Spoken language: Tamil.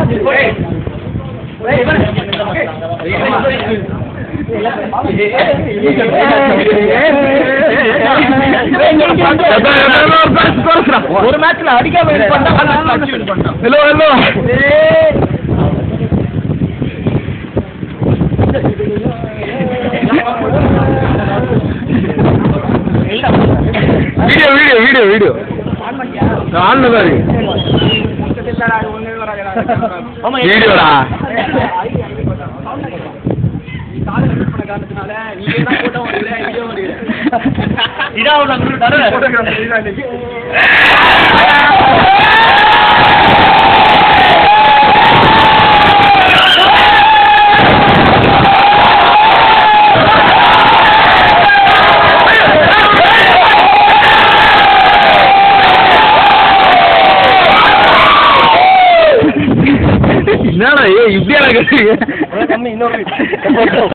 ஒரு மேட்ச்ல அடிக்காம win பண்ணா hello hello video video video video ஆன்ல தான் இருக்கு வீடியோடா என்னடா ஏ இப்படியா கேட்டீங்க